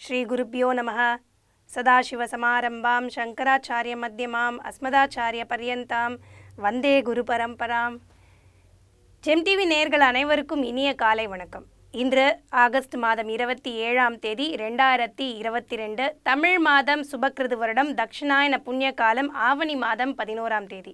श्रीगुरुभ्यो नमः सदाशिवसमारम्भां शङ्कराचार्यमध्यमाम् अस्मदाचार्यपर्यन्तां வந்தே குரு பரம்பராம் ஜெம் டிவி நேர்கள் அனைவருக்கும் இனிய காலை வணக்கம் இன்று ஆகஸ்ட் மாதம் இருபத்தி ஏழாம் தேதி ரெண்டாயிரத்தி இருபத்தி ரெண்டு தமிழ் மாதம் சுபக்கிருது வருடம் தட்சிணாயன புண்ணிய காலம் ஆவணி மாதம் பதினோராம் தேதி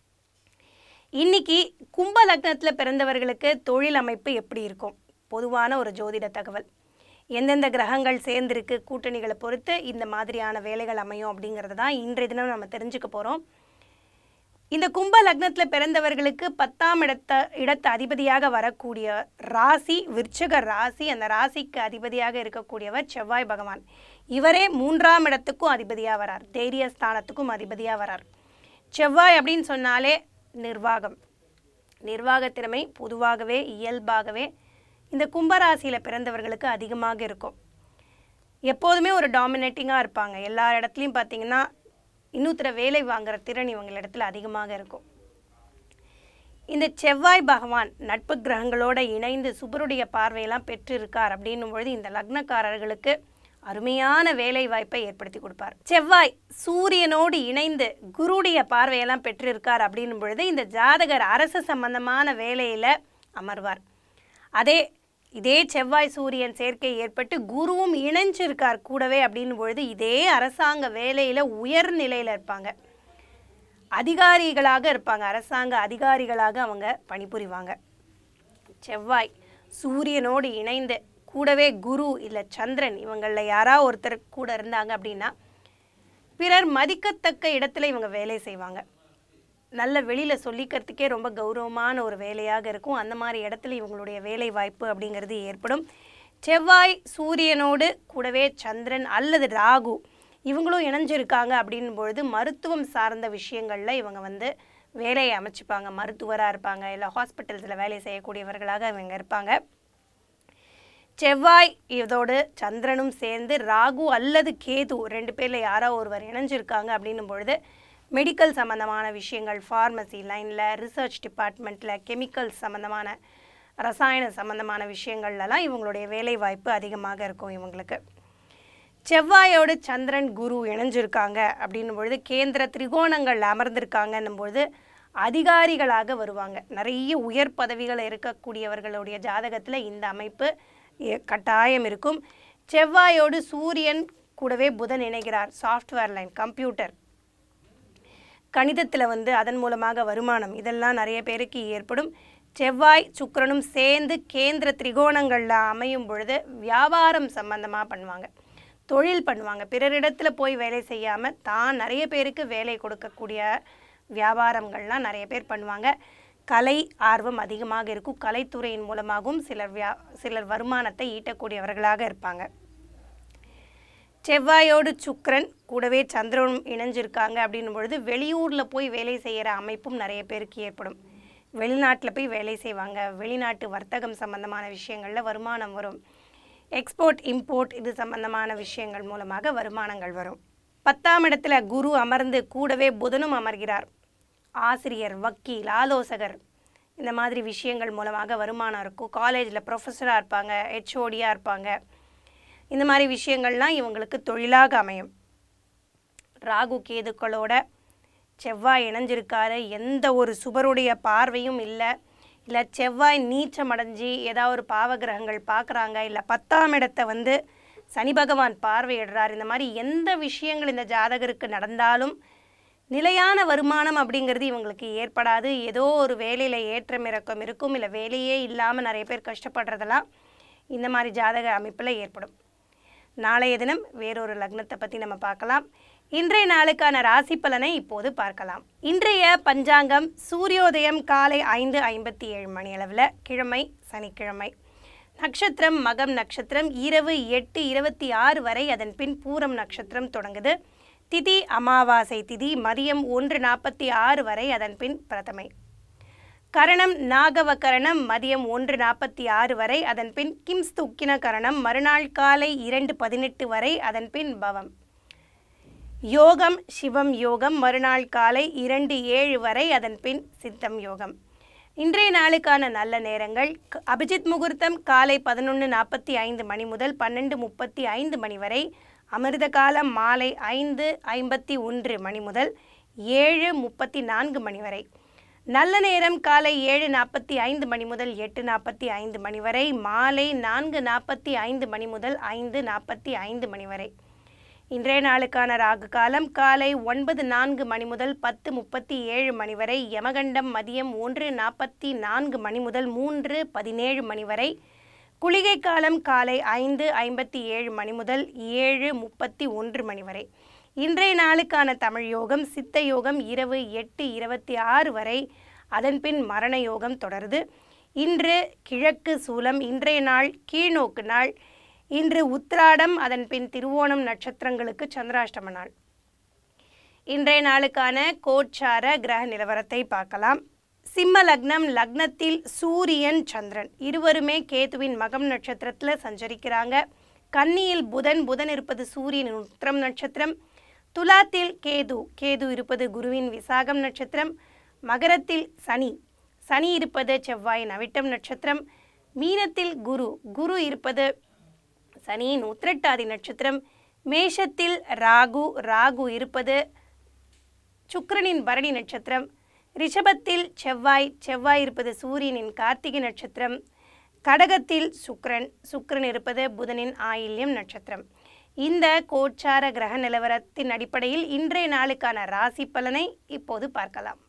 இன்னைக்கு கும்ப லக்னத்தில் பிறந்தவர்களுக்கு தொழில் அமைப்பு எப்படி இருக்கும் பொதுவான ஒரு ஜோதிட தகவல் எந்தெந்த கிரகங்கள் சேர்ந்திருக்கு கூட்டணிகளை பொறுத்து இந்த மாதிரியான வேலைகள் அமையும் அப்படிங்கிறது தான் இன்றைய தினம் நம்ம தெரிஞ்சுக்க போகிறோம் இந்த கும்ப லக்னத்தில் பிறந்தவர்களுக்கு பத்தாம் இடத்த இடத்து அதிபதியாக வரக்கூடிய ராசி விருச்சக ராசி அந்த ராசிக்கு அதிபதியாக இருக்கக்கூடியவர் செவ்வாய் பகவான் இவரே மூன்றாம் இடத்துக்கும் அதிபதியாக வரார் தைரிய ஸ்தானத்துக்கும் அதிபதியாக வரார் செவ்வாய் அப்படின்னு சொன்னாலே நிர்வாகம் நிர்வாக திறமை பொதுவாகவே இயல்பாகவே இந்த கும்பராசியில் பிறந்தவர்களுக்கு அதிகமாக இருக்கும் எப்போதுமே ஒரு டாமினேட்டிங்காக இருப்பாங்க எல்லா இடத்துலையும் பார்த்தீங்கன்னா இன்னொருத்தர வேலை வாங்குற திறன் இவங்களிடத்துல அதிகமாக இருக்கும் இந்த செவ்வாய் பகவான் நட்பு கிரகங்களோட இணைந்து சுபருடைய பார்வையெல்லாம் பெற்றிருக்கார் அப்படின்னும் பொழுது இந்த லக்னக்காரர்களுக்கு அருமையான வேலை வாய்ப்பை ஏற்படுத்தி கொடுப்பார் செவ்வாய் சூரியனோடு இணைந்து குருடைய பார்வையெல்லாம் பெற்றிருக்கார் அப்படின்னும் பொழுது இந்த ஜாதகர் அரசு சம்பந்தமான வேலையில் அமர்வார் அதே இதே செவ்வாய் சூரியன் சேர்க்கை ஏற்பட்டு குருவும் இணைஞ்சிருக்கார் கூடவே அப்படின்னும் பொழுது இதே அரசாங்க வேலையில் உயர் நிலையில் இருப்பாங்க அதிகாரிகளாக இருப்பாங்க அரசாங்க அதிகாரிகளாக அவங்க பணிபுரிவாங்க செவ்வாய் சூரியனோடு இணைந்து கூடவே குரு இல்லை சந்திரன் இவங்களில் யாராவது ஒருத்தர் கூட இருந்தாங்க அப்படின்னா பிறர் மதிக்கத்தக்க இடத்துல இவங்க வேலை செய்வாங்க நல்ல வெளியில் சொல்லிக்கிறதுக்கே ரொம்ப கௌரவமான ஒரு வேலையாக இருக்கும் அந்த மாதிரி இடத்துல இவங்களுடைய வேலை வாய்ப்பு அப்படிங்கிறது ஏற்படும் செவ்வாய் சூரியனோடு கூடவே சந்திரன் அல்லது ராகு இவங்களும் இணைஞ்சிருக்காங்க அப்படின் பொழுது மருத்துவம் சார்ந்த விஷயங்களில் இவங்க வந்து வேலையை அமைச்சுப்பாங்க மருத்துவராக இருப்பாங்க இல்லை ஹாஸ்பிட்டல்ஸில் வேலை செய்யக்கூடியவர்களாக இவங்க இருப்பாங்க செவ்வாய் இதோடு சந்திரனும் சேர்ந்து ராகு அல்லது கேது ரெண்டு பேரில் யாரோ ஒருவர் இணைஞ்சிருக்காங்க அப்படின்னும் பொழுது மெடிக்கல் சம்மந்தமான விஷயங்கள் ஃபார்மசி லைனில் ரிசர்ச் டிபார்ட்மெண்ட்டில் கெமிக்கல் சம்மந்தமான ரசாயன சம்மந்தமான விஷயங்கள்லாம் இவங்களுடைய வேலை வாய்ப்பு அதிகமாக இருக்கும் இவங்களுக்கு செவ்வாயோடு சந்திரன் குரு இணைஞ்சிருக்காங்க அப்படின்னும் பொழுது கேந்திர திரிகோணங்கள் அமர்ந்திருக்காங்கன்னும் பொழுது அதிகாரிகளாக வருவாங்க நிறைய உயர் பதவிகள் இருக்கக்கூடியவர்களுடைய ஜாதகத்தில் இந்த அமைப்பு எ- கட்டாயம் இருக்கும் செவ்வாயோடு சூரியன் கூடவே புதன் இணைகிறார் சாஃப்ட்வேர் லைன் கம்ப்யூட்டர் கணிதத்தில் வந்து அதன் மூலமாக வருமானம் இதெல்லாம் நிறைய பேருக்கு ஏற்படும் செவ்வாய் சுக்கிரனும் சேர்ந்து கேந்திர திரிகோணங்களில் அமையும் பொழுது வியாபாரம் சம்பந்தமாக பண்ணுவாங்க தொழில் பண்ணுவாங்க பிறரிடத்தில் போய் வேலை செய்யாமல் தான் நிறைய பேருக்கு வேலை கொடுக்கக்கூடிய வியாபாரங்கள்லாம் நிறைய பேர் பண்ணுவாங்க கலை ஆர்வம் அதிகமாக இருக்கும் கலைத்துறையின் மூலமாகவும் சிலர் வியா சிலர் வருமானத்தை ஈட்டக்கூடியவர்களாக இருப்பாங்க செவ்வாயோடு சுக்கிரன் கூடவே சந்திரனும் இணைஞ்சிருக்காங்க அப்படின்னும் பொழுது வெளியூரில் போய் வேலை செய்கிற அமைப்பும் நிறைய பேருக்கு ஏற்படும் வெளிநாட்டில் போய் வேலை செய்வாங்க வெளிநாட்டு வர்த்தகம் சம்பந்தமான விஷயங்களில் வருமானம் வரும் எக்ஸ்போர்ட் இம்போர்ட் இது சம்பந்தமான விஷயங்கள் மூலமாக வருமானங்கள் வரும் பத்தாம் இடத்துல குரு அமர்ந்து கூடவே புதனும் அமர்கிறார் ஆசிரியர் வக்கீல் ஆலோசகர் இந்த மாதிரி விஷயங்கள் மூலமாக வருமானம் இருக்கும் காலேஜில் ப்ரொஃபஸராக இருப்பாங்க ஹெச்ஓடியாக இருப்பாங்க இந்த மாதிரி விஷயங்கள்லாம் இவங்களுக்கு தொழிலாக அமையும் ராகு கேதுக்களோட செவ்வாய் இணைஞ்சிருக்காரு எந்த ஒரு சுபருடைய பார்வையும் இல்லை இல்லை செவ்வாய் நீச்சம் அடைஞ்சு ஏதாவது ஒரு பாவகிரகங்கள் பார்க்குறாங்க இல்லை பத்தாம் இடத்தை வந்து சனி பகவான் பார்வையிடுறார் இந்த மாதிரி எந்த விஷயங்கள் இந்த ஜாதகருக்கு நடந்தாலும் நிலையான வருமானம் அப்படிங்கிறது இவங்களுக்கு ஏற்படாது ஏதோ ஒரு வேலையில் ஏற்றம் இறக்கம் இருக்கும் இல்லை வேலையே இல்லாமல் நிறைய பேர் கஷ்டப்படுறதெல்லாம் இந்த மாதிரி ஜாதக அமைப்பில் ஏற்படும் நாளைய தினம் வேறொரு லக்னத்தை பற்றி நம்ம பார்க்கலாம் இன்றைய நாளுக்கான ராசி பலனை இப்போது பார்க்கலாம் இன்றைய பஞ்சாங்கம் சூரியோதயம் காலை ஐந்து ஐம்பத்தி ஏழு மணி அளவில் கிழமை சனிக்கிழமை நட்சத்திரம் மகம் நட்சத்திரம் இரவு எட்டு இருபத்தி ஆறு வரை அதன் பின் பூரம் நட்சத்திரம் தொடங்குது திதி அமாவாசை திதி மதியம் ஒன்று நாற்பத்தி ஆறு வரை அதன் பின் பிரதமை கரணம் நாகவ கரணம் மதியம் ஒன்று நாற்பத்தி ஆறு வரை அதன் பின் கிம்ஸ்து உக்கின கரணம் மறுநாள் காலை இரண்டு பதினெட்டு வரை அதன் பின் பவம் யோகம் சிவம் யோகம் மறுநாள் காலை இரண்டு ஏழு வரை அதன் பின் சித்தம் யோகம் இன்றைய நாளுக்கான நல்ல நேரங்கள் க- அபிஜித் முகூர்த்தம் காலை பதினொன்று நாற்பத்தி ஐந்து மணி முதல் பன்னெண்டு முப்பத்தி ஐந்து மணி வரை அமிர்த காலம் மாலை ஐந்து ஐம்பத்தி ஒன்று மணி முதல் ஏழு முப்பத்தி நான்கு மணி வரை நல்ல நேரம் காலை ஏழு நாற்பத்தி ஐந்து மணி முதல் எட்டு நாற்பத்தி ஐந்து மணி வரை மாலை நான்கு நாற்பத்தி ஐந்து மணி முதல் ஐந்து நாற்பத்தி ஐந்து மணி வரை இன்றைய நாளுக்கான ராகு காலம் காலை ஒன்பது நான்கு மணி முதல் பத்து முப்பத்தி ஏழு மணி வரை யமகண்டம் மதியம் ஒன்று நாற்பத்தி நான்கு மணி முதல் மூன்று பதினேழு மணி வரை குளிகை காலம் காலை ஐந்து ஐம்பத்தி ஏழு மணி முதல் ஏழு முப்பத்தி ஒன்று மணி வரை இன்றைய நாளுக்கான தமிழ் யோகம் சித்த யோகம் இரவு எட்டு இருபத்தி ஆறு வரை அதன்பின் மரண யோகம் தொடருது இன்று கிழக்கு சூலம் இன்றைய நாள் கீழ்நோக்கு நாள் இன்று உத்திராடம் அதன் பின் திருவோணம் நட்சத்திரங்களுக்கு சந்திராஷ்டம நாள் இன்றைய நாளுக்கான கோச்சார கிரக நிலவரத்தை பார்க்கலாம் சிம்ம லக்னம் லக்னத்தில் சூரியன் சந்திரன் இருவருமே கேதுவின் மகம் நட்சத்திரத்தில் சஞ்சரிக்கிறாங்க கன்னியில் புதன் புதன் இருப்பது சூரியனின் உத்திரம் நட்சத்திரம் துலாத்தில் கேது கேது இருப்பது குருவின் விசாகம் நட்சத்திரம் மகரத்தில் சனி சனி இருப்பது செவ்வாயின் அவிட்டம் நட்சத்திரம் மீனத்தில் குரு குரு இருப்பது சனியின் உத்திரட்டாதி நட்சத்திரம் மேஷத்தில் ராகு ராகு இருப்பது சுக்கிரனின் பரணி நட்சத்திரம் ரிஷபத்தில் செவ்வாய் செவ்வாய் இருப்பது சூரியனின் கார்த்திகை நட்சத்திரம் கடகத்தில் சுக்கிரன் சுக்கிரன் இருப்பது புதனின் ஆயில்யம் நட்சத்திரம் இந்த கோச்சார கிரக நிலவரத்தின் அடிப்படையில் இன்றைய நாளுக்கான ராசி பலனை இப்போது பார்க்கலாம்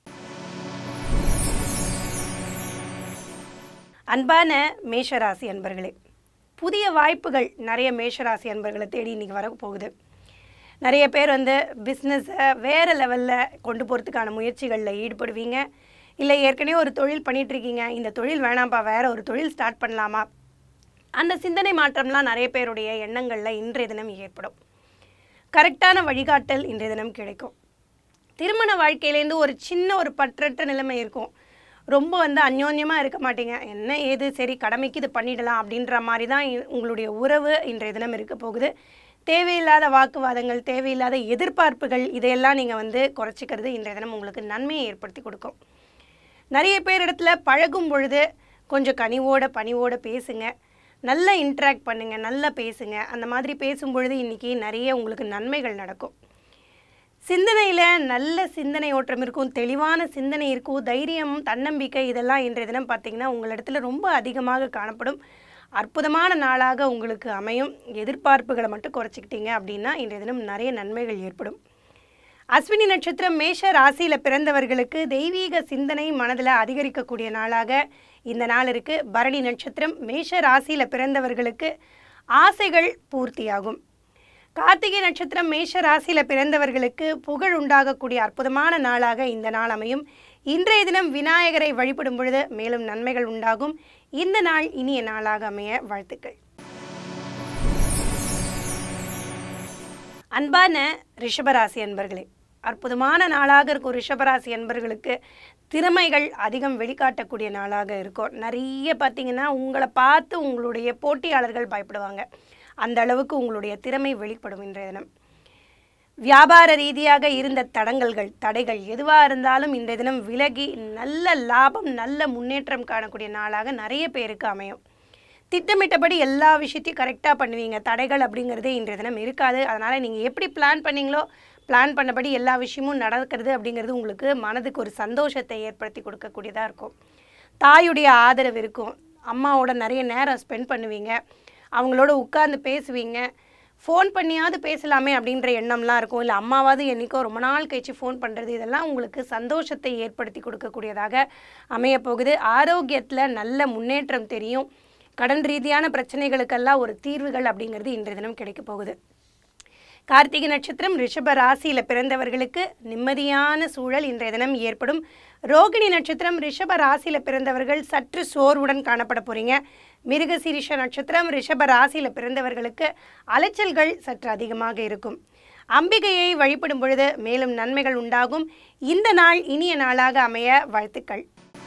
அன்பான மேஷராசி அன்பர்களே புதிய வாய்ப்புகள் நிறைய மேஷராசி அன்பர்களை தேடி இன்னைக்கு வர போகுது நிறைய பேர் வந்து பிஸ்னஸை வேறு லெவலில் கொண்டு போகிறதுக்கான முயற்சிகளில் ஈடுபடுவீங்க இல்லை ஏற்கனவே ஒரு தொழில் பண்ணிட்டு இருக்கீங்க இந்த தொழில் வேணாம்ப்பா வேற ஒரு தொழில் ஸ்டார்ட் பண்ணலாமா அந்த சிந்தனை மாற்றம்லாம் நிறைய பேருடைய எண்ணங்களில் இன்றைய தினம் ஏற்படும் கரெக்டான வழிகாட்டல் இன்றைய தினம் கிடைக்கும் திருமண வாழ்க்கையிலேருந்து ஒரு சின்ன ஒரு பற்றற்ற நிலைமை இருக்கும் ரொம்ப வந்து அந்யோன்யமாக இருக்க மாட்டீங்க என்ன ஏது சரி கடமைக்கு இது பண்ணிடலாம் அப்படின்ற மாதிரி தான் இ- உங்களுடைய உறவு இன்றைய தினம் இருக்க போகுது தேவையில்லாத வாக்குவாதங்கள் தேவையில்லாத எதிர்பார்ப்புகள் இதையெல்லாம் நீங்கள் வந்து குறைச்சிக்கிறது இன்றைய தினம் உங்களுக்கு நன்மையை ஏற்படுத்தி கொடுக்கும் நிறைய பேர் இடத்துல பழகும் பொழுது கொஞ்சம் கனிவோட பணிவோட பேசுங்க நல்லா இன்ட்ராக்ட் பண்ணுங்க நல்லா பேசுங்க அந்த மாதிரி பேசும் பொழுது இன்னைக்கு நிறைய உங்களுக்கு நன்மைகள் நடக்கும் சிந்தனையில் நல்ல சிந்தனை ஓட்டம் இருக்கும் தெளிவான சிந்தனை இருக்கும் தைரியம் தன்னம்பிக்கை இதெல்லாம் இன்றைய தினம் பார்த்தீங்கன்னா உங்களிடத்துல ரொம்ப அதிகமாக காணப்படும் அற்புதமான நாளாக உங்களுக்கு அமையும் எதிர்பார்ப்புகளை மட்டும் குறைச்சிக்கிட்டீங்க அப்படின்னா இன்றைய தினம் நிறைய நன்மைகள் ஏற்படும் அஸ்வினி நட்சத்திரம் மேஷ ராசியில் பிறந்தவர்களுக்கு தெய்வீக சிந்தனை மனதில் அதிகரிக்கக்கூடிய நாளாக இந்த நாள் இருக்கு பரணி நட்சத்திரம் மேஷ ராசியில் பிறந்தவர்களுக்கு ஆசைகள் பூர்த்தியாகும் கார்த்திகை நட்சத்திரம் மேஷ ராசியில் பிறந்தவர்களுக்கு புகழ் உண்டாகக்கூடிய அற்புதமான நாளாக இந்த நாள் அமையும் இன்றைய தினம் விநாயகரை வழிபடும் பொழுது மேலும் நன்மைகள் உண்டாகும் இந்த நாள் இனிய நாளாக அமைய வாழ்த்துக்கள் அன்பான ரிஷபராசி அன்பர்களே அற்புதமான நாளாக இருக்கும் ரிஷபராசி அன்பர்களுக்கு திறமைகள் அதிகம் வெளிக்காட்டக்கூடிய நாளாக இருக்கும் நிறைய பார்த்தீங்கன்னா உங்களை பார்த்து உங்களுடைய போட்டியாளர்கள் பயப்படுவாங்க அந்த அளவுக்கு உங்களுடைய திறமை வெளிப்படும் இன்றைய தினம் வியாபார ரீதியாக இருந்த தடங்கல்கள் தடைகள் எதுவாக இருந்தாலும் இன்றைய தினம் விலகி நல்ல லாபம் நல்ல முன்னேற்றம் காணக்கூடிய நாளாக நிறைய பேருக்கு அமையும் திட்டமிட்டபடி எல்லா விஷயத்தையும் கரெக்டாக பண்ணுவீங்க தடைகள் அப்படிங்கிறதே இன்றைய தினம் இருக்காது அதனால் நீங்கள் எப்படி பிளான் பண்ணீங்களோ பிளான் பண்ணபடி எல்லா விஷயமும் நடக்கிறது அப்படிங்கிறது உங்களுக்கு மனதுக்கு ஒரு சந்தோஷத்தை ஏற்படுத்தி கொடுக்கக்கூடியதாக இருக்கும் தாயுடைய ஆதரவு இருக்கும் அம்மாவோட நிறைய நேரம் ஸ்பெண்ட் பண்ணுவீங்க அவங்களோட உட்கார்ந்து பேசுவீங்க ஃபோன் பண்ணியாவது பேசலாமே அப்படின்ற எண்ணம்லாம் இருக்கும் இல்லை அம்மாவாவது என்றைக்கோ ரொம்ப நாள் கழிச்சு ஃபோன் பண்ணுறது இதெல்லாம் உங்களுக்கு சந்தோஷத்தை ஏற்படுத்தி கொடுக்கக்கூடியதாக அமையப் போகுது ஆரோக்கியத்தில் நல்ல முன்னேற்றம் தெரியும் கடன் ரீதியான பிரச்சனைகளுக்கெல்லாம் ஒரு தீர்வுகள் அப்படிங்கிறது இன்றைய தினம் கிடைக்க போகுது கார்த்திகை நட்சத்திரம் ரிஷப ராசியில் பிறந்தவர்களுக்கு நிம்மதியான சூழல் இன்றைய தினம் ஏற்படும் ரோகிணி நட்சத்திரம் ரிஷப ராசியில் பிறந்தவர்கள் சற்று சோர்வுடன் காணப்பட போறீங்க மிருகசீரிஷ நட்சத்திரம் ரிஷப ராசியில் பிறந்தவர்களுக்கு அலைச்சல்கள் சற்று அதிகமாக இருக்கும் அம்பிகையை வழிபடும் பொழுது மேலும் நன்மைகள் உண்டாகும் இந்த நாள் இனிய நாளாக அமைய வாழ்த்துக்கள்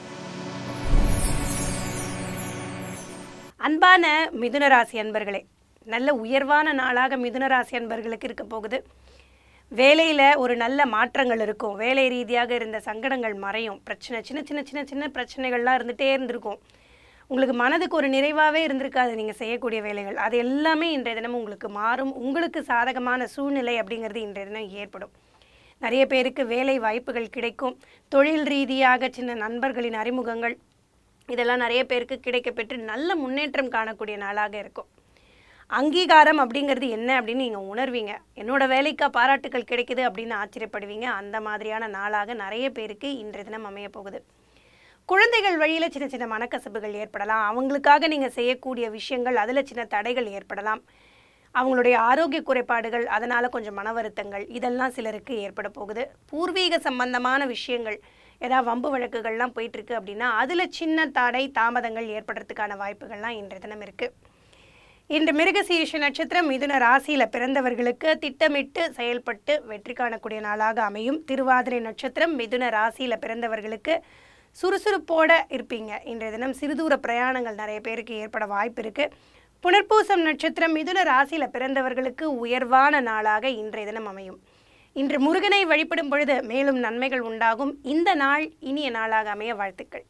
அன்பான மிதுன ராசி அன்பர்களே நல்ல உயர்வான நாளாக மிதுன ராசி அன்பர்களுக்கு இருக்க போகுது வேலையில் ஒரு நல்ல மாற்றங்கள் இருக்கும் வேலை ரீதியாக இருந்த சங்கடங்கள் மறையும் பிரச்சனை சின்ன சின்ன சின்ன சின்ன பிரச்சனைகள்லாம் இருந்துகிட்டே இருந்திருக்கும் உங்களுக்கு மனதுக்கு ஒரு நிறைவாகவே இருந்திருக்காது நீங்கள் செய்யக்கூடிய வேலைகள் அது எல்லாமே இன்றைய தினம் உங்களுக்கு மாறும் உங்களுக்கு சாதகமான சூழ்நிலை அப்படிங்கிறது இன்றைய தினம் ஏற்படும் நிறைய பேருக்கு வேலை வாய்ப்புகள் கிடைக்கும் தொழில் ரீதியாக சின்ன நண்பர்களின் அறிமுகங்கள் இதெல்லாம் நிறைய பேருக்கு கிடைக்கப்பெற்று நல்ல முன்னேற்றம் காணக்கூடிய நாளாக இருக்கும் அங்கீகாரம் அப்படிங்கிறது என்ன அப்படின்னு நீங்கள் உணர்வீங்க என்னோட வேலைக்கா பாராட்டுகள் கிடைக்குது அப்படின்னு ஆச்சரியப்படுவீங்க அந்த மாதிரியான நாளாக நிறைய பேருக்கு இன்றைய தினம் அமைய போகுது குழந்தைகள் வழியில் சின்ன சின்ன மனக்கசப்புகள் ஏற்படலாம் அவங்களுக்காக நீங்கள் செய்யக்கூடிய விஷயங்கள் அதில் சின்ன தடைகள் ஏற்படலாம் அவங்களுடைய ஆரோக்கிய குறைபாடுகள் அதனால் கொஞ்சம் மன வருத்தங்கள் இதெல்லாம் சிலருக்கு ஏற்பட போகுது பூர்வீக சம்பந்தமான விஷயங்கள் ஏதாவது வம்பு வழக்குகள்லாம் போயிட்டுருக்கு அப்படின்னா அதில் சின்ன தடை தாமதங்கள் ஏற்படுறதுக்கான வாய்ப்புகள்லாம் இன்றைய தினம் இருக்குது இன்று மிருகசீரிஷ நட்சத்திரம் மிதுன ராசியில் பிறந்தவர்களுக்கு திட்டமிட்டு செயல்பட்டு வெற்றி காணக்கூடிய நாளாக அமையும் திருவாதிரை நட்சத்திரம் மிதுன ராசியில் பிறந்தவர்களுக்கு சுறுசுறுப்போட இருப்பீங்க இன்றைய தினம் சிறுதூர பிரயாணங்கள் நிறைய பேருக்கு ஏற்பட வாய்ப்பு இருக்கு புனர்பூசம் நட்சத்திரம் மிதுன ராசியில் பிறந்தவர்களுக்கு உயர்வான நாளாக இன்றைய தினம் அமையும் இன்று முருகனை வழிபடும் பொழுது மேலும் நன்மைகள் உண்டாகும் இந்த நாள் இனிய நாளாக அமைய வாழ்த்துக்கள்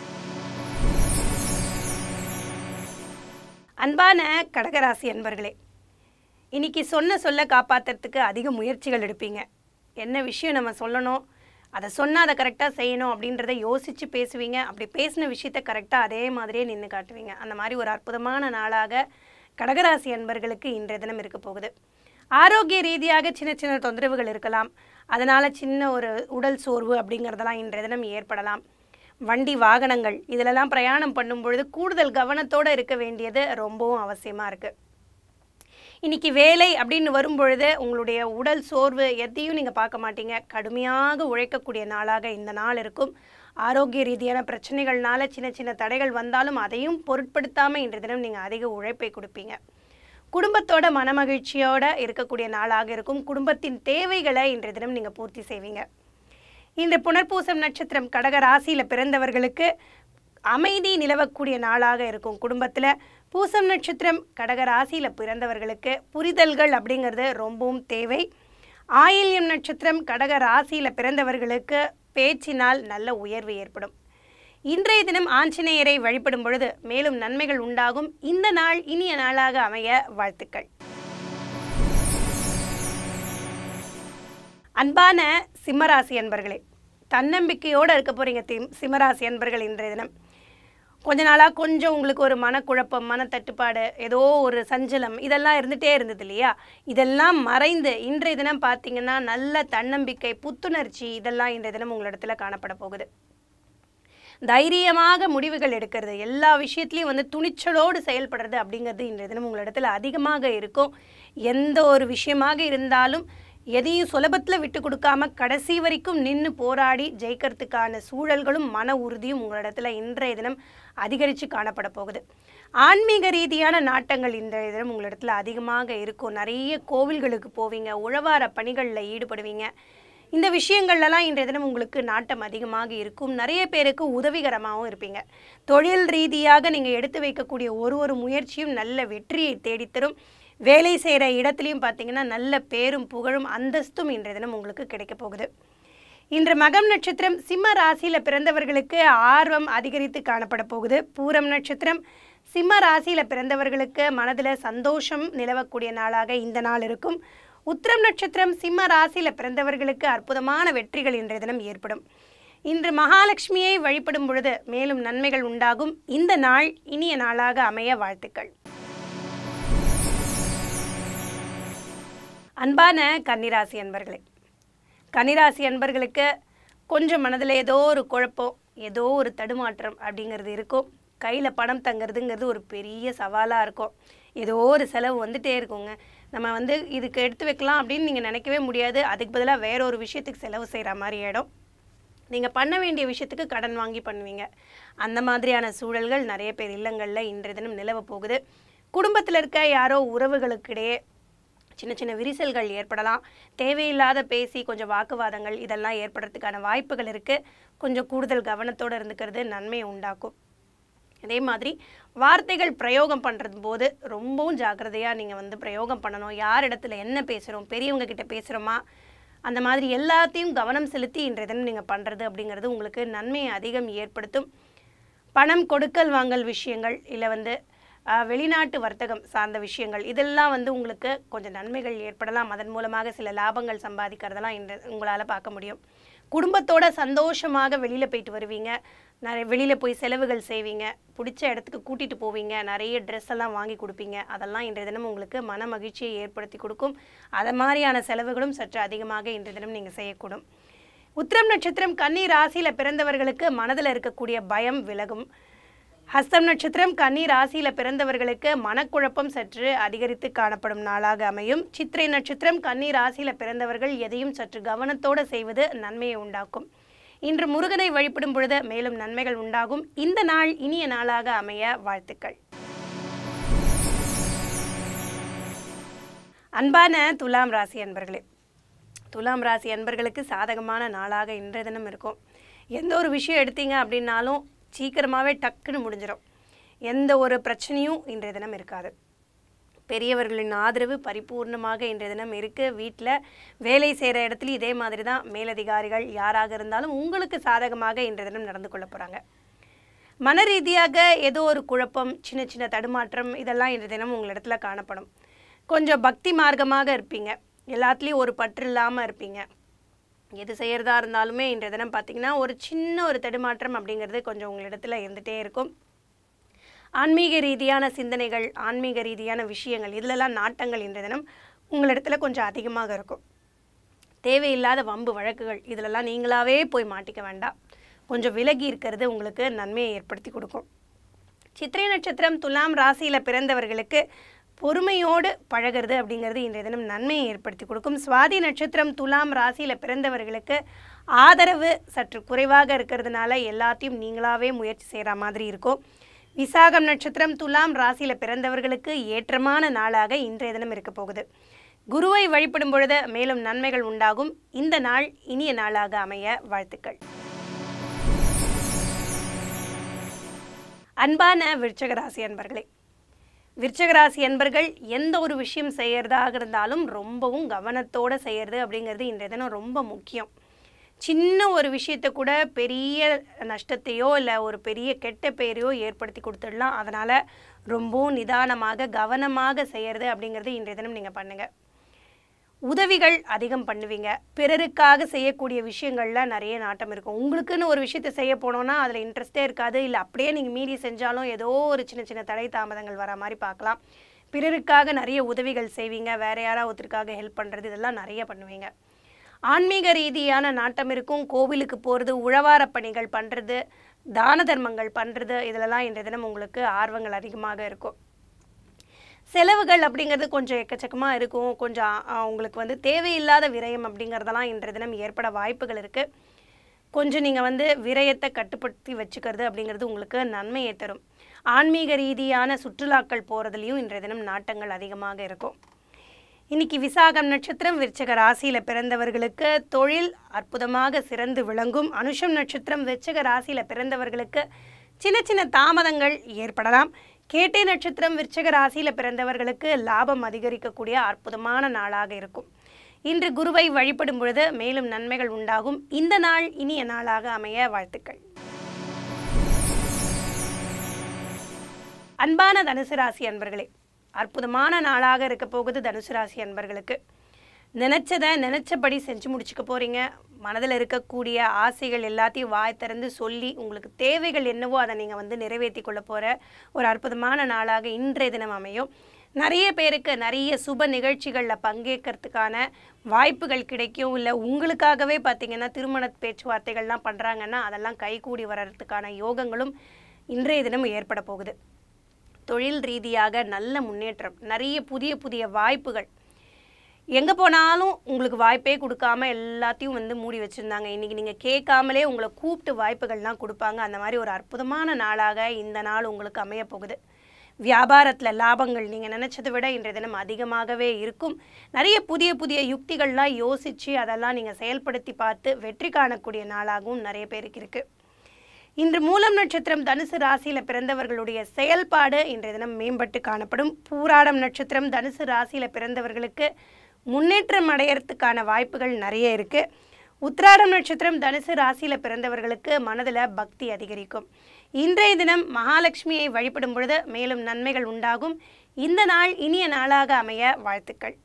அன்பான கடகராசி அன்பர்களே இன்னைக்கு சொன்ன சொல்ல காப்பாற்றுறதுக்கு அதிக முயற்சிகள் எடுப்பீங்க என்ன விஷயம் நம்ம சொல்லணும் அதை சொன்னால் அதை கரெக்டாக செய்யணும் அப்படின்றத யோசித்து பேசுவீங்க அப்படி பேசின விஷயத்த கரெக்டாக அதே மாதிரியே நின்று காட்டுவீங்க அந்த மாதிரி ஒரு அற்புதமான நாளாக கடகராசி அன்பர்களுக்கு இன்றைய தினம் இருக்க போகுது ஆரோக்கிய ரீதியாக சின்ன சின்ன தொந்தரவுகள் இருக்கலாம் அதனால் சின்ன ஒரு உடல் சோர்வு அப்படிங்கிறதெல்லாம் இன்றைய தினம் ஏற்படலாம் வண்டி வாகனங்கள் இதிலெல்லாம் பிரயாணம் பண்ணும் பொழுது கூடுதல் கவனத்தோடு இருக்க வேண்டியது ரொம்பவும் அவசியமாக இருக்குது இன்னைக்கு வேலை அப்படின்னு வரும்பொழுது உங்களுடைய உடல் சோர்வு எதையும் நீங்கள் பார்க்க மாட்டீங்க கடுமையாக உழைக்கக்கூடிய நாளாக இந்த நாள் இருக்கும் ஆரோக்கிய ரீதியான பிரச்சனைகள்னால சின்ன சின்ன தடைகள் வந்தாலும் அதையும் பொருட்படுத்தாமல் இன்றைய தினம் நீங்கள் அதிக உழைப்பை கொடுப்பீங்க குடும்பத்தோட மனமகிழ்ச்சியோட இருக்கக்கூடிய நாளாக இருக்கும் குடும்பத்தின் தேவைகளை இன்றைய தினம் நீங்கள் பூர்த்தி செய்வீங்க இன்று புனர்பூசம் நட்சத்திரம் கடக ராசியில் பிறந்தவர்களுக்கு அமைதி நிலவக்கூடிய நாளாக இருக்கும் குடும்பத்தில் பூசம் நட்சத்திரம் கடக ராசியில் பிறந்தவர்களுக்கு புரிதல்கள் அப்படிங்கிறது ரொம்பவும் தேவை ஆயில்யம் நட்சத்திரம் கடக ராசியில் பிறந்தவர்களுக்கு பேச்சினால் நல்ல உயர்வு ஏற்படும் இன்றைய தினம் ஆஞ்சநேயரை வழிபடும் பொழுது மேலும் நன்மைகள் உண்டாகும் இந்த நாள் இனிய நாளாக அமைய வாழ்த்துக்கள் அன்பான சிம்மராசி அன்பர்களே தன்னம்பிக்கையோடு இருக்க போகிறீங்க திம் சிம்மராசி அன்பர்கள் இன்றைய தினம் கொஞ்ச நாளாக கொஞ்சம் உங்களுக்கு ஒரு மனக்குழப்பம் மனத்தட்டுப்பாடு ஏதோ ஒரு சஞ்சலம் இதெல்லாம் இருந்துகிட்டே இருந்தது இல்லையா இதெல்லாம் மறைந்து இன்றைய தினம் பார்த்தீங்கன்னா நல்ல தன்னம்பிக்கை புத்துணர்ச்சி இதெல்லாம் இன்றைய தினம் உங்களிடத்துல காணப்பட போகுது தைரியமாக முடிவுகள் எடுக்கிறது எல்லா விஷயத்துலையும் வந்து துணிச்சலோடு செயல்படுறது அப்படிங்கிறது இன்றைய தினம் உங்களிடத்துல அதிகமாக இருக்கும் எந்த ஒரு விஷயமாக இருந்தாலும் எதையும் சுலபத்தில் விட்டு கொடுக்காம கடைசி வரைக்கும் நின்று போராடி ஜெயிக்கிறதுக்கான சூழல்களும் மன உறுதியும் உங்களிடத்துல இன்றைய தினம் அதிகரித்து காணப்பட போகுது ஆன்மீக ரீதியான நாட்டங்கள் இன்றைய தினம் உங்களிடத்துல அதிகமாக இருக்கும் நிறைய கோவில்களுக்கு போவீங்க உழவார பணிகளில் ஈடுபடுவீங்க இந்த விஷயங்கள்லாம் இன்றைய தினம் உங்களுக்கு நாட்டம் அதிகமாக இருக்கும் நிறைய பேருக்கு உதவிகரமாகவும் இருப்பீங்க தொழில் ரீதியாக நீங்கள் எடுத்து வைக்கக்கூடிய ஒரு ஒரு முயற்சியும் நல்ல வெற்றியை தேடித்தரும் வேலை செய்கிற இடத்துலையும் பார்த்தீங்கன்னா நல்ல பேரும் புகழும் அந்தஸ்தும் இன்றைய தினம் உங்களுக்கு கிடைக்க போகுது இன்று மகம் நட்சத்திரம் சிம்ம ராசியில் பிறந்தவர்களுக்கு ஆர்வம் அதிகரித்து காணப்பட போகுது பூரம் நட்சத்திரம் சிம்ம ராசியில் பிறந்தவர்களுக்கு மனதில் சந்தோஷம் நிலவக்கூடிய நாளாக இந்த நாள் இருக்கும் உத்திரம் நட்சத்திரம் சிம்ம ராசியில் பிறந்தவர்களுக்கு அற்புதமான வெற்றிகள் இன்றைய தினம் ஏற்படும் இன்று மகாலட்சுமியை வழிபடும் பொழுது மேலும் நன்மைகள் உண்டாகும் இந்த நாள் இனிய நாளாக அமைய வாழ்த்துக்கள் அன்பான கன்னிராசி அன்பர்களே கன்னிராசி அன்பர்களுக்கு கொஞ்சம் மனதில் ஏதோ ஒரு குழப்பம் ஏதோ ஒரு தடுமாற்றம் அப்படிங்கிறது இருக்கும் கையில் பணம் தங்கிறதுங்கிறது ஒரு பெரிய சவாலாக இருக்கும் ஏதோ ஒரு செலவு வந்துட்டே இருக்குங்க நம்ம வந்து இதுக்கு எடுத்து வைக்கலாம் அப்படின்னு நீங்கள் நினைக்கவே முடியாது அதுக்கு பதிலாக வேற ஒரு விஷயத்துக்கு செலவு செய்கிற மாதிரி ஆகிடும் நீங்கள் பண்ண வேண்டிய விஷயத்துக்கு கடன் வாங்கி பண்ணுவீங்க அந்த மாதிரியான சூழல்கள் நிறைய பேர் இல்லங்களில் இன்றைய தினம் நிலவ போகுது குடும்பத்தில் இருக்க யாரோ உறவுகளுக்கிடையே சின்ன சின்ன விரிசல்கள் ஏற்படலாம் தேவையில்லாத பேசி கொஞ்சம் வாக்குவாதங்கள் இதெல்லாம் ஏற்படுறதுக்கான வாய்ப்புகள் இருக்குது கொஞ்சம் கூடுதல் கவனத்தோடு இருந்துக்கிறது நன்மையை உண்டாக்கும் அதே மாதிரி வார்த்தைகள் பிரயோகம் பண்ணுறது போது ரொம்பவும் ஜாக்கிரதையாக நீங்கள் வந்து பிரயோகம் பண்ணணும் யார் இடத்துல என்ன பேசுகிறோம் பெரியவங்க கிட்ட பேசுகிறோமா அந்த மாதிரி எல்லாத்தையும் கவனம் செலுத்தி இன்றைய தினம் நீங்கள் பண்ணுறது அப்படிங்கிறது உங்களுக்கு நன்மையை அதிகம் ஏற்படுத்தும் பணம் கொடுக்கல் வாங்கல் விஷயங்கள் இல்லை வந்து ஆஹ், வெளிநாட்டு வர்த்தகம் சார்ந்த விஷயங்கள் இதெல்லாம் வந்து உங்களுக்கு கொஞ்சம் நன்மைகள் ஏற்படலாம் அதன் மூலமாக சில லாபங்கள் சம்பாதிக்கிறதெல்லாம் இன்று உங்களால் பார்க்க முடியும் குடும்பத்தோட சந்தோஷமாக வெளியில் போயிட்டு வருவீங்க நிறைய வெளியில் போய் செலவுகள் செய்வீங்க பிடிச்ச இடத்துக்கு கூட்டிகிட்டு போவீங்க நிறைய ட்ரெஸ் எல்லாம் வாங்கி கொடுப்பீங்க அதெல்லாம் இன்றைய தினம் உங்களுக்கு மன மகிழ்ச்சியை ஏற்படுத்தி கொடுக்கும் அது மாதிரியான செலவுகளும் சற்று அதிகமாக இன்றைய தினம் நீங்கள் செய்யக்கூடும் உத்திரம் நட்சத்திரம் கன்னி ராசியில பிறந்தவர்களுக்கு மனதில் இருக்கக்கூடிய பயம் விலகும் ஹஸ்தம் நட்சத்திரம் கன்னி ராசியில பிறந்தவர்களுக்கு மனக்குழப்பம் சற்று அதிகரித்து காணப்படும் நாளாக அமையும் சித்திரை நட்சத்திரம் கன்னி ராசியில பிறந்தவர்கள் எதையும் சற்று கவனத்தோடு செய்வது நன்மையை உண்டாக்கும் இன்று முருகனை வழிபடும் பொழுது மேலும் நன்மைகள் உண்டாகும் இந்த நாள் இனிய நாளாக அமைய வாழ்த்துக்கள் அன்பான துலாம் ராசி அன்பர்களே துலாம் ராசி அன்பர்களுக்கு சாதகமான நாளாக இன்றைய தினம் இருக்கும் எந்த ஒரு விஷயம் எடுத்தீங்க அப்படின்னாலும் சீக்கிரமாகவே டக்குன்னு முடிஞ்சிடும் எந்த ஒரு பிரச்சனையும் இன்றைய தினம் இருக்காது பெரியவர்களின் ஆதரவு பரிபூர்ணமாக இன்றைய தினம் இருக்குது வீட்டில் வேலை செய்கிற இடத்துலையும் இதே மாதிரி தான் மேலதிகாரிகள் யாராக இருந்தாலும் உங்களுக்கு சாதகமாக இன்றைய தினம் நடந்து கொள்ள போகிறாங்க மன ரீதியாக ஏதோ ஒரு குழப்பம் சின்ன சின்ன தடுமாற்றம் இதெல்லாம் இன்றைய தினம் உங்களிடத்துல காணப்படும் கொஞ்சம் பக்தி மார்க்கமாக இருப்பீங்க எல்லாத்துலேயும் ஒரு பற்று இல்லாமல் இருப்பீங்க எது செய்கிறதா இருந்தாலுமே இன்றைய தினம் பார்த்தீங்கன்னா ஒரு சின்ன ஒரு தடுமாற்றம் அப்படிங்கிறது கொஞ்சம் உங்களிடத்துல இருந்துகிட்டே இருக்கும் ஆன்மீக ரீதியான சிந்தனைகள் ஆன்மீக ரீதியான விஷயங்கள் இதிலெல்லாம் நாட்டங்கள் இன்றைய தினம் உங்களிடத்துல கொஞ்சம் அதிகமாக இருக்கும் தேவையில்லாத வம்பு வழக்குகள் இதிலெல்லாம் நீங்களாவே போய் மாட்டிக்க வேண்டாம் கொஞ்சம் விலகி இருக்கிறது உங்களுக்கு நன்மையை ஏற்படுத்தி கொடுக்கும் சித்திரை நட்சத்திரம் துலாம் ராசியில் பிறந்தவர்களுக்கு பொறுமையோடு பழகிறது அப்படிங்கிறது இன்றைய தினம் நன்மையை ஏற்படுத்தி கொடுக்கும் சுவாதி நட்சத்திரம் துலாம் ராசியில் பிறந்தவர்களுக்கு ஆதரவு சற்று குறைவாக இருக்கிறதுனால எல்லாத்தையும் நீங்களாவே முயற்சி செய்கிற மாதிரி இருக்கும் விசாகம் நட்சத்திரம் துலாம் ராசியில் பிறந்தவர்களுக்கு ஏற்றமான நாளாக இன்றைய தினம் இருக்க போகுது குருவை வழிபடும் பொழுது மேலும் நன்மைகள் உண்டாகும் இந்த நாள் இனிய நாளாக அமைய வாழ்த்துக்கள் அன்பான விருச்சக ராசி அன்பர்களே விருச்சக ராசி அன்பர்கள் எந்த ஒரு விஷயம் செய்யறதாக இருந்தாலும் ரொம்பவும் கவனத்தோடு செய்யறது அப்படிங்கிறது இன்றைய தினம் ரொம்ப முக்கியம் சின்ன ஒரு விஷயத்தை கூட பெரிய நஷ்டத்தையோ இல்லை ஒரு பெரிய கெட்ட பெயரையோ ஏற்படுத்தி கொடுத்துடலாம் அதனால் ரொம்பவும் நிதானமாக கவனமாக செய்யறது அப்படிங்கிறது இன்றைய தினம் நீங்கள் பண்ணுங்கள் உதவிகள் அதிகம் பண்ணுவீங்க பிறருக்காக செய்யக்கூடிய விஷயங்கள்ல நிறைய நாட்டம் இருக்கும் உங்களுக்குன்னு ஒரு விஷயத்தை செய்ய போனோம்னா அதில் இன்ட்ரெஸ்டே இருக்காது இல்லை அப்படியே நீங்கள் மீறி செஞ்சாலும் ஏதோ ஒரு சின்ன சின்ன தடை தாமதங்கள் வர மாதிரி பார்க்கலாம் பிறருக்காக நிறைய உதவிகள் செய்வீங்க வேற யாராவது ஒருத்தருக்காக ஹெல்ப் பண்ணுறது இதெல்லாம் நிறைய பண்ணுவீங்க ஆன்மீக ரீதியான நாட்டம் இருக்கும் கோவிலுக்கு போகிறது உழவார பணிகள் பண்ணுறது தான தர்மங்கள் பண்ணுறது இதிலெல்லாம் இன்றைய தினம் உங்களுக்கு ஆர்வங்கள் அதிகமாக இருக்கும் செலவுகள் அப்படிங்கிறது கொஞ்சம் எக்கச்சக்கமாக இருக்கும் கொஞ்சம் ஆ, உங்களுக்கு வந்து தேவையில்லாத விரயம் அப்படிங்கிறதெல்லாம் இன்றைய தினம் ஏற்பட வாய்ப்புகள் இருக்குது கொஞ்சம் நீங்கள் வந்து விரயத்தை கட்டுப்படுத்தி வச்சுக்கிறது அப்படிங்கிறது உங்களுக்கு நன்மையை தரும் ஆன்மீக ரீதியான சுற்றுலாக்கள் போகிறதுலையும் இன்றைய தினம் நாட்டங்கள் அதிகமாக இருக்கும் இன்னைக்கு விசாகம் நட்சத்திரம் விருச்சக ராசியில் பிறந்தவர்களுக்கு தொழில் அற்புதமாக சிறந்து விளங்கும் அனுஷம் நட்சத்திரம் விருச்சக ராசியில் பிறந்தவர்களுக்கு சின்ன சின்ன தாமதங்கள் ஏற்படலாம் கேட்டை நட்சத்திரம் விருச்சக ராசியில் பிறந்தவர்களுக்கு லாபம் அதிகரிக்கக்கூடிய அற்புதமான நாளாக இருக்கும் இன்று குருவை வழிபடும் பொழுது மேலும் நன்மைகள் உண்டாகும் இந்த நாள் இனிய நாளாக அமைய வாழ்த்துக்கள் அன்பான தனுசு ராசி அன்பர்களே அற்புதமான நாளாக இருக்க போகுது தனுசு ராசி அன்பர்களுக்கு நினச்சதை நினச்சபடி செஞ்சு முடிச்சுக்க போகிறீங்க மனதில் இருக்கக்கூடிய ஆசைகள் எல்லாத்தையும் வாய் திறந்து சொல்லி உங்களுக்கு தேவைகள் என்னவோ அதை நீங்கள் வந்து நிறைவேற்றி கொள்ள போகிற ஒரு அற்புதமான நாளாக இன்றைய தினம் அமையும் நிறைய பேருக்கு நிறைய சுப நிகழ்ச்சிகளில் பங்கேற்கிறதுக்கான வாய்ப்புகள் கிடைக்கும் இல்லை உங்களுக்காகவே பார்த்தீங்கன்னா திருமண பேச்சுவார்த்தைகள்லாம் பண்ணுறாங்கன்னா அதெல்லாம் கைகூடி வர்றதுக்கான யோகங்களும் இன்றைய தினம் ஏற்பட போகுது தொழில் ரீதியாக நல்ல முன்னேற்றம் நிறைய புதிய புதிய வாய்ப்புகள் எங்கே போனாலும் உங்களுக்கு வாய்ப்பே கொடுக்காம எல்லாத்தையும் வந்து மூடி வச்சுருந்தாங்க இன்றைக்கி நீங்கள் கேட்காமலே உங்களை கூப்பிட்டு வாய்ப்புகள்லாம் கொடுப்பாங்க அந்த மாதிரி ஒரு அற்புதமான நாளாக இந்த நாள் உங்களுக்கு அமைய போகுது வியாபாரத்தில் லாபங்கள் நீங்கள் நினச்சதை விட இன்றைய தினம் அதிகமாகவே இருக்கும் நிறைய புதிய புதிய யுக்திகள்லாம் யோசித்து அதெல்லாம் நீங்கள் செயல்படுத்தி பார்த்து வெற்றி காணக்கூடிய நாளாகவும் நிறைய பேருக்கு இருக்குது இன்று மூலம் நட்சத்திரம் தனுசு ராசியில் பிறந்தவர்களுடைய செயல்பாடு இன்றைய தினம் மேம்பட்டு காணப்படும் பூராடம் நட்சத்திரம் தனுசு ராசியில் பிறந்தவர்களுக்கு முன்னேற்றம் அடையறதுக்கான வாய்ப்புகள் நிறைய இருக்குது உத்திராடம் நட்சத்திரம் தனுசு ராசியில் பிறந்தவர்களுக்கு மனதில் பக்தி அதிகரிக்கும் இன்றைய தினம் மகாலட்சுமியை வழிபடும் பொழுது மேலும் நன்மைகள் உண்டாகும் இந்த நாள் இனிய நாளாக அமைய வாழ்த்துக்கள்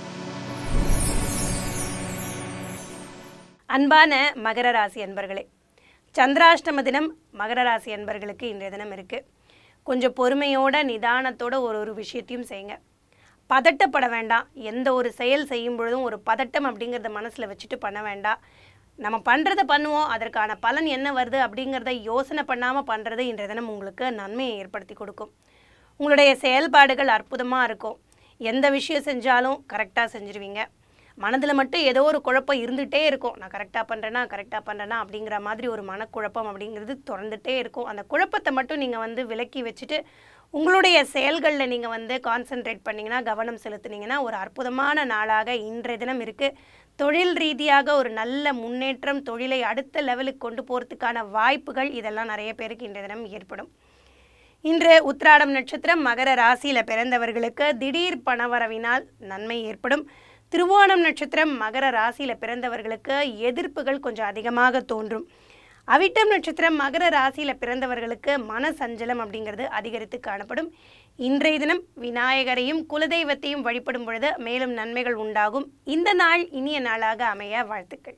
அன்பான மகர ராசி அன்பர்களே சந்திராஷ்டம தினம் மகர ராசி அன்பர்களுக்கு இன்றைய தினம் இருக்குது கொஞ்சம் பொறுமையோட நிதானத்தோட ஒரு ஒரு விஷயத்தையும் செய்யுங்க பதட்டப்பட வேண்டாம் எந்த ஒரு செயல் செய்யும் பொழுதும் ஒரு பதட்டம் அப்படிங்கிறத மனசில் வச்சுட்டு பண்ண வேண்டாம் நம்ம பண்ணுறதை பண்ணுவோம் அதற்கான பலன் என்ன வருது அப்படிங்கிறத யோசனை பண்ணாமல் பண்ணுறது இன்றைய தினம் உங்களுக்கு நன்மையை ஏற்படுத்தி கொடுக்கும் உங்களுடைய செயல்பாடுகள் அற்புதமாக இருக்கும் எந்த விஷயம் செஞ்சாலும் கரெக்டாக செஞ்சுருவீங்க மனதில் மட்டும் ஏதோ ஒரு குழப்பம் இருந்துகிட்டே இருக்கும் நான் கரெக்டாக பண்ணுறேன்னா கரெக்டாக பண்ணுறேன்னா அப்படிங்கிற மாதிரி ஒரு மனக்குழப்பம் அப்படிங்கிறது தொடர்ந்துட்டே இருக்கும் அந்த குழப்பத்தை மட்டும் நீங்கள் வந்து விலக்கி வச்சுட்டு உங்களுடைய செயல்களில் நீங்கள் வந்து கான்சென்ட்ரேட் பண்ணிங்கன்னா கவனம் செலுத்துனீங்கன்னா ஒரு அற்புதமான நாளாக இன்றைய தினம் இருக்குது தொழில் ரீதியாக ஒரு நல்ல முன்னேற்றம் தொழிலை அடுத்த லெவலுக்கு கொண்டு போகிறதுக்கான வாய்ப்புகள் இதெல்லாம் நிறைய பேருக்கு இன்றைய தினம் ஏற்படும் இன்று உத்திராடம் நட்சத்திரம் மகர ராசியில் பிறந்தவர்களுக்கு திடீர் பணவரவினால் நன்மை ஏற்படும் திருவோணம் நட்சத்திரம் மகர ராசியில் பிறந்தவர்களுக்கு எதிர்ப்புகள் கொஞ்சம் அதிகமாக தோன்றும் அவிட்டம் நட்சத்திரம் மகர ராசியில் பிறந்தவர்களுக்கு மன சஞ்சலம் அப்படிங்கிறது அதிகரித்து காணப்படும் இன்றைய தினம் விநாயகரையும் குலதெய்வத்தையும் வழிபடும் பொழுது மேலும் நன்மைகள் உண்டாகும் இந்த நாள் இனிய நாளாக அமைய வாழ்த்துக்கள்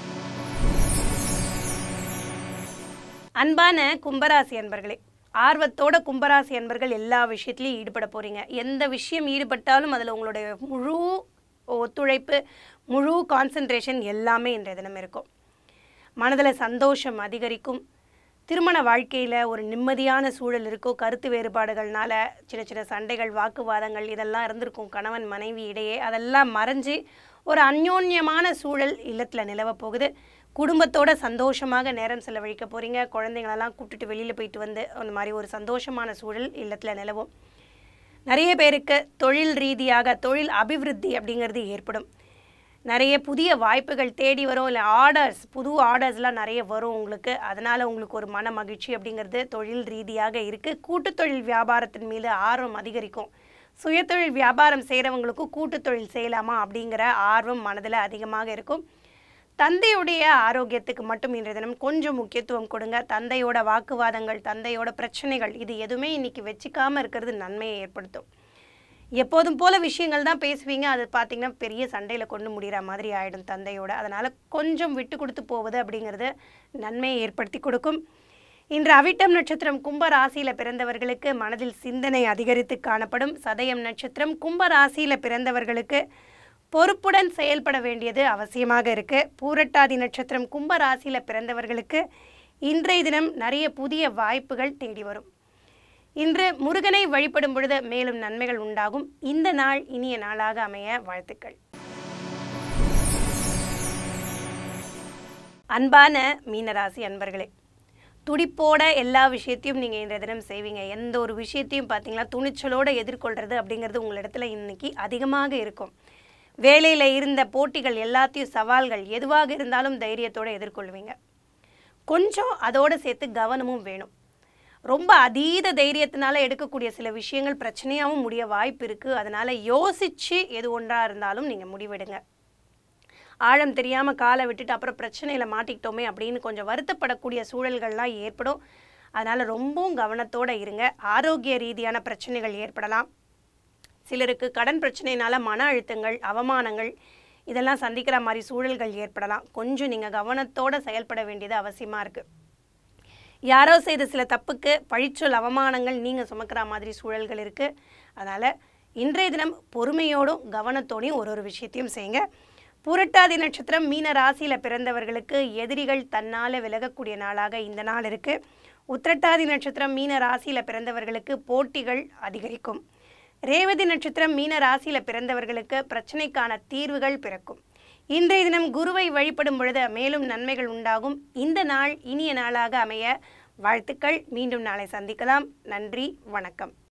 அன்பான கும்பராசி அன்பர்களே ஆர்வத்தோட கும்பராசி அன்பர்கள் எல்லா விஷயத்துலையும் ஈடுபட போறீங்க எந்த விஷயம் ஈடுபட்டாலும் அதில் உங்களுடைய முழு ஒத்துழைப்பு முழு கான்சன்ட்ரேஷன் எல்லாமே இன்றைய தினம் இருக்கும் மனதில் சந்தோஷம் அதிகரிக்கும் திருமண வாழ்க்கையில் ஒரு நிம்மதியான சூழல் இருக்கும் கருத்து வேறுபாடுகள்னால சின்ன சின்ன சண்டைகள் வாக்குவாதங்கள் இதெல்லாம் இருந்திருக்கும் கணவன் மனைவி இடையே அதெல்லாம் மறைஞ்சு ஒரு அந்யோன்யமான சூழல் இல்லத்தில் நிலவப் போகுது குடும்பத்தோட சந்தோஷமாக நேரம் செலவழிக்க போகிறீங்க குழந்தைங்களெல்லாம் கூப்பிட்டுட்டு வெளியில் போயிட்டு வந்து அந்த மாதிரி ஒரு சந்தோஷமான சூழல் இல்லத்தில் நிலவும் நிறைய பேருக்கு தொழில் ரீதியாக தொழில் அபிவிருத்தி அப்படிங்கிறது ஏற்படும் நிறைய புதிய வாய்ப்புகள் தேடி வரும் இல்லை ஆர்டர்ஸ் புது ஆர்டர்ஸ்லாம் நிறைய வரும் உங்களுக்கு அதனால் உங்களுக்கு ஒரு மன மகிழ்ச்சி அப்படிங்கிறது தொழில் ரீதியாக இருக்குது கூட்டுத் தொழில் வியாபாரத்தின் மீது ஆர்வம் அதிகரிக்கும் சுயதொழில் வியாபாரம் செய்கிறவங்களுக்கும் கூட்டுத் தொழில் செய்யலாமா அப்படிங்கிற ஆர்வம் மனதில் அதிகமாக இருக்கும் தந்தையுடைய ஆரோக்கியத்துக்கு மட்டும் இன்றைய தினம் கொஞ்சம் முக்கியத்துவம் கொடுங்க தந்தையோட வாக்குவாதங்கள் தந்தையோட பிரச்சனைகள் இது எதுவுமே இன்னைக்கு வச்சுக்காம இருக்கிறது நன்மையை ஏற்படுத்தும் எப்போதும் போல விஷயங்கள் தான் பேசுவீங்க அது பார்த்தீங்கன்னா பெரிய சண்டையில் கொண்டு முடிகிற மாதிரி ஆயிடும் தந்தையோட அதனால் கொஞ்சம் விட்டு கொடுத்து போவது அப்படிங்கிறது நன்மையை ஏற்படுத்தி கொடுக்கும் இன்று அவிட்டம் நட்சத்திரம் கும்ப ராசியில் பிறந்தவர்களுக்கு மனதில் சிந்தனை அதிகரித்து காணப்படும் சதயம் நட்சத்திரம் கும்ப ராசியில் பிறந்தவர்களுக்கு பொறுப்புடன் செயல்பட வேண்டியது அவசியமாக இருக்கு பூரட்டாதி நட்சத்திரம் கும்ப ராசியில் பிறந்தவர்களுக்கு இன்றைய தினம் நிறைய புதிய வாய்ப்புகள் தேடி வரும் இன்று முருகனை வழிபடும் பொழுது மேலும் நன்மைகள் உண்டாகும் இந்த நாள் இனிய நாளாக அமைய வாழ்த்துக்கள் அன்பான மீனராசி அன்பர்களே துடிப்போட எல்லா விஷயத்தையும் நீங்கள் இன்றைய தினம் செய்வீங்க எந்த ஒரு விஷயத்தையும் பார்த்தீங்கன்னா துணிச்சலோட எதிர்கொள்கிறது அப்படிங்கிறது உங்களிடத்துல இன்னைக்கு அதிகமாக இருக்கும் வேலையில் இருந்த போட்டிகள் எல்லாத்தையும் சவால்கள் எதுவாக இருந்தாலும் தைரியத்தோட எதிர்கொள்வீங்க கொஞ்சம் அதோடு சேர்த்து கவனமும் வேணும் ரொம்ப அதீத தைரியத்தினால எடுக்கக்கூடிய சில விஷயங்கள் பிரச்சனையாகவும் முடிய வாய்ப்பு இருக்குது அதனால் யோசித்து எது ஒன்றாக இருந்தாலும் நீங்கள் முடிவெடுங்க ஆழம் தெரியாமல் காலை விட்டுட்டு அப்புறம் பிரச்சனையில் மாட்டிக்கிட்டோமே அப்படின்னு கொஞ்சம் வருத்தப்படக்கூடிய சூழல்கள்லாம் ஏற்படும் அதனால் ரொம்பவும் கவனத்தோடு இருங்க ஆரோக்கிய ரீதியான பிரச்சனைகள் ஏற்படலாம் சிலருக்கு கடன் பிரச்சனையினால மன அழுத்தங்கள் அவமானங்கள் இதெல்லாம் சந்திக்கிற மாதிரி சூழல்கள் ஏற்படலாம் கொஞ்சம் நீங்கள் கவனத்தோட செயல்பட வேண்டியது அவசியமாக இருக்குது யாரோ செய்த சில தப்புக்கு பழிச்சொல் அவமானங்கள் நீங்கள் சுமக்கிற மாதிரி சூழல்கள் இருக்குது அதனால் இன்றைய தினம் பொறுமையோடும் கவனத்தோடையும் ஒரு ஒரு விஷயத்தையும் செய்யுங்க பூரட்டாதி நட்சத்திரம் மீன ராசியில் பிறந்தவர்களுக்கு எதிரிகள் தன்னால் விலகக்கூடிய நாளாக இந்த நாள் இருக்குது உத்திரட்டாதி நட்சத்திரம் மீன ராசியில் பிறந்தவர்களுக்கு போட்டிகள் அதிகரிக்கும் ரேவதி நட்சத்திரம் மீன ராசியில் பிறந்தவர்களுக்கு பிரச்சனைக்கான தீர்வுகள் பிறக்கும் இன்றைய தினம் குருவை வழிபடும் பொழுது மேலும் நன்மைகள் உண்டாகும் இந்த நாள் இனிய நாளாக அமைய வாழ்த்துக்கள் மீண்டும் நாளை சந்திக்கலாம் நன்றி வணக்கம்